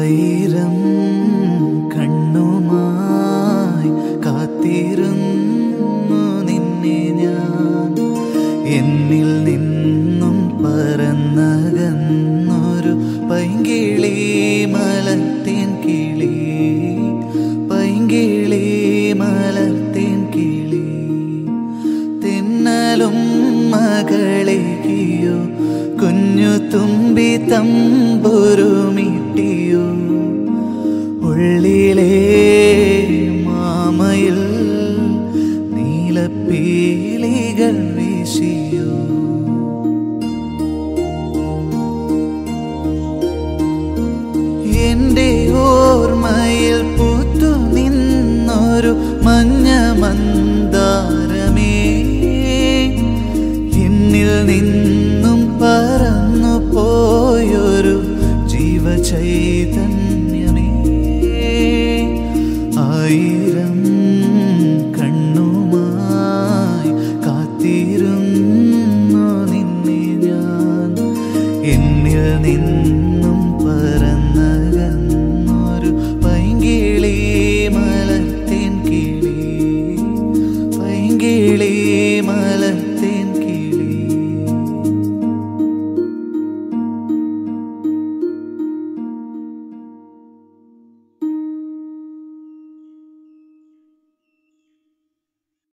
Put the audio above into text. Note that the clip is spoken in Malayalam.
ആയിരം കണ്ണുമായി കാത്തിരുന്നു നിന്നെ ഞാൻ എന്നിൽ നിന്നും പറന്നകന്നൊരു പൈങ്കിളി മലർത്തേൻ കിളി പൈങ്കിളി മലർത്തേൻ കിളി തെന്നലും മകളേകിയോ കുഞ്ഞു തുമ്പി തമ്പുരുമിട്ടിയോ ഉള്ളിലെ മാമയിൽ നീലപ്പീലികൾ വീശിയോ എന്റെ ഓർമ്മയിൽ പൂത്തു നിന്നൊരു മഞ്ഞ മന്ദാരമേ എന്നിൽ നിന്നും പറന്നു പോയൊരു ജീവചൈതന്യമേ ആയിരം